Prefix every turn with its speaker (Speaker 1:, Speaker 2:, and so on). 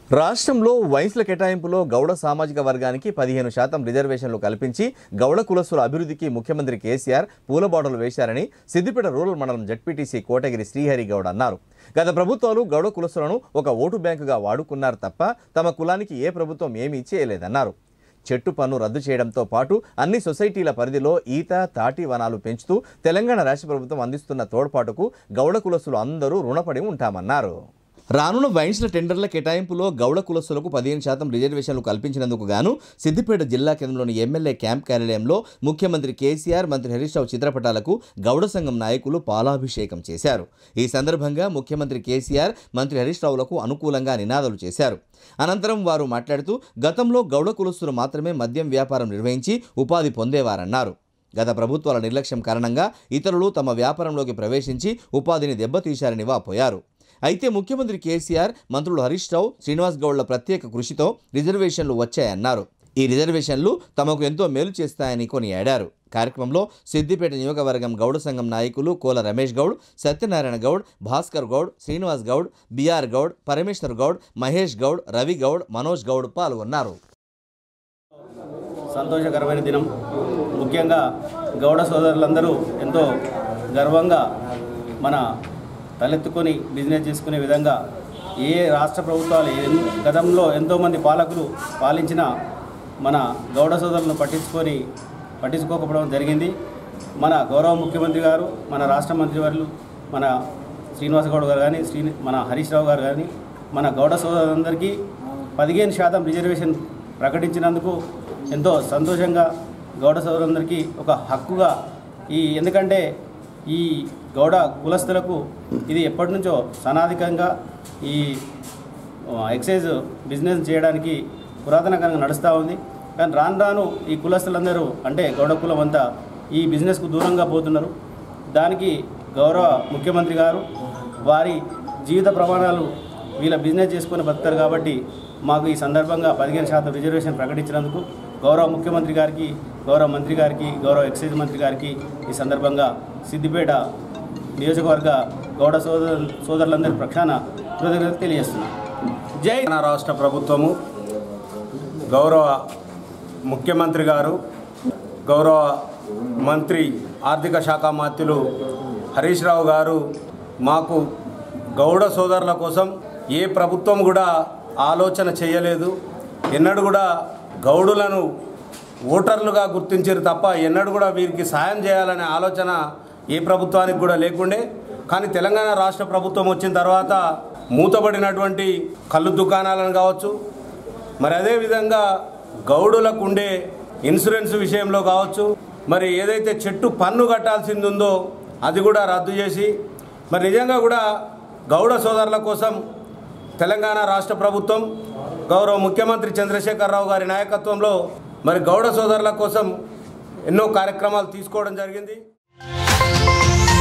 Speaker 1: రాష్ట్రంలో వయసుల కేటాయింపులో గౌడ సామాజిక వర్గానికి పదిహేను శాతం రిజర్వేషన్లు కల్పించి గౌడ కులస్తుల అభివృద్ధికి ముఖ్యమంత్రి కేసీఆర్ పూలబాటలు వేశారని సిద్దిపేట రూరల్ మండలం జడ్పీటీసీ కోటగిరి శ్రీహరి గౌడ్ అన్నారు గత ప్రభుత్వాలు గౌడ కులస్తులను ఒక ఓటు బ్యాంకుగా వాడుకున్నారు తప్ప తమ కులానికి ఏ ప్రభుత్వం ఏమీ చేయలేదన్నారు చెట్టు పన్ను రద్దు చేయడంతో పాటు అన్ని సొసైటీల పరిధిలో ఈత తాటి వనాలు పెంచుతూ తెలంగాణ రాష్ట్ర ప్రభుత్వం అందిస్తున్న తోడ్పాటుకు గౌడ కులస్తులు అందరూ రుణపడి ఉంటామన్నారు రానున్న వైన్స్ల టెండర్ల కేటాయింపులో గౌడ కులస్తులకు పదిహేను శాతం రిజర్వేషన్లు కల్పించినందుకు గాను సిద్దిపేట జిల్లా కేంద్రంలోని ఎమ్మెల్యే క్యాంప్ కార్యాలయంలో ముఖ్యమంత్రి కేసీఆర్ మంత్రి హరీష్ రావు చిత్రపటాలకు గౌడ సంఘం నాయకులు పాలాభిషేకం చేశారు ఈ సందర్భంగా ముఖ్యమంత్రి కేసీఆర్ మంత్రి హరీష్ రావులకు అనుకూలంగా నినాదాలు చేశారు అనంతరం వారు మాట్లాడుతూ గతంలో గౌడ కులస్తులు మాత్రమే మద్యం వ్యాపారం నిర్వహించి ఉపాధి పొందేవారన్నారు గత ప్రభుత్వాల నిర్లక్ష్యం కారణంగా ఇతరులు తమ వ్యాపారంలోకి ప్రవేశించి ఉపాధిని దెబ్బతీశారని వాపోయారు అయితే ముఖ్యమంత్రి కేసీఆర్ మంత్రులు హరీష్ రావు శ్రీనివాస్ గౌడ్ల ప్రత్యేక కృషితో రిజర్వేషన్లు వచ్చాయన్నారు ఈ రిజర్వేషన్లు తమకు ఎంతో మేలు చేస్తాయని కొనియాడారు కార్యక్రమంలో సిద్దిపేట నియోజకవర్గం గౌడ సంఘం నాయకులు కోల రమేష్ గౌడ్ సత్యనారాయణ గౌడ్ భాస్కర్ గౌడ్ శ్రీనివాస్ గౌడ్ బిఆర్ గౌడ్ పరమేశ్వర్ గౌడ్ మహేష్ గౌడ్ రవి గౌడ్ మనోజ్ గౌడ్ పాల్గొన్నారు
Speaker 2: సంతోషకరమైన దినం ముఖ్యంగా గౌడ సోదరులందరూ ఎంతో గర్వంగా మన తలెత్తుకొని బిజినెస్ చేసుకునే విధంగా ఏ రాష్ట్ర ప్రభుత్వాలు ఎన్- గతంలో ఎంతోమంది పాలకులు పాలించిన మన గౌడ సోదరులను పట్టించుకొని పట్టించుకోకపోవడం జరిగింది మన గౌరవ ముఖ్యమంత్రి గారు మన రాష్ట్ర మంత్రివర్యులు మన శ్రీనివాస గౌడ్ గారు కానీ శ్రీ మన హరీష్ రావు గారు కానీ మన గౌడ సోదరులందరికీ పదిహేను శాతం రిజర్వేషన్ ప్రకటించినందుకు ఎంతో సంతోషంగా గౌడ సోదరులందరికీ ఒక హక్కుగా ఈ ఎందుకంటే ఈ గౌడ కులస్తులకు ఇది ఎప్పటి నుంచో సనాధికంగా ఈ ఆ, ఎక్సైజ్ బిజినెస్ చేయడానికి పురాతనకంగా నడుస్తూ ఉంది కానీ రాను రాను ఈ కులస్తులందరూ అంటే గౌడ కులం అంతా ఈ బిజినెస్కు దూరంగా పోతున్నారు దానికి గౌరవ ముఖ్యమంత్రి గారు వారి జీవిత ప్రమాణాలు వీళ్ళ బిజినెస్ చేసుకొని బతుకుతారు కాబట్టి మాకు ఈ సందర్భంగా పదిహేను శాతం రిజర్వేషన్ ప్రకటించినందుకు గౌరవ ముఖ్యమంత్రి గారికి గౌరవ మంత్రి గారికి గౌరవ ఎక్సైజ్ మంత్రి గారికి ఈ సందర్భంగా సిద్దిపేట నియోజకవర్గ గౌడ సోదరు సోదరులందరి ప్రక్షాన కృతజ్ఞతలు తెలియజేస్తున్నాను జై
Speaker 3: తెలంగాణ రాష్ట్ర ప్రభుత్వము గౌరవ ముఖ్యమంత్రి గారు గౌరవ మంత్రి ఆర్థిక శాఖ మంత్రులు హరీష్ రావు గారు మాకు గౌడ సోదరుల కోసం ఏ ప్రభుత్వం కూడా ఆలోచన చేయలేదు ఎన్నడూ కూడా గౌడులను ఓటర్లుగా గుర్తించారు తప్ప ఎన్నడూ కూడా వీరికి సాయం చేయాలనే ఆలోచన ఏ ప్రభుత్వానికి కూడా లేకుండే కానీ తెలంగాణ రాష్ట్ర ప్రభుత్వం వచ్చిన తర్వాత మూతబడినటువంటి కళ్ళు దుకాణాలను కావచ్చు మరి అదేవిధంగా గౌడులకు ఉండే ఇన్సూరెన్స్ విషయంలో కావచ్చు మరి ఏదైతే చెట్టు పన్ను కట్టాల్సింది ఉందో అది కూడా రద్దు చేసి మరి నిజంగా కూడా గౌడ సోదరుల కోసం తెలంగాణ రాష్ట్ర ప్రభుత్వం గౌరవ ముఖ్యమంత్రి చంద్రశేఖరరావు గారి నాయకత్వంలో మరి గౌడ సోదరుల కోసం ఎన్నో కార్యక్రమాలు తీసుకోవడం జరిగింది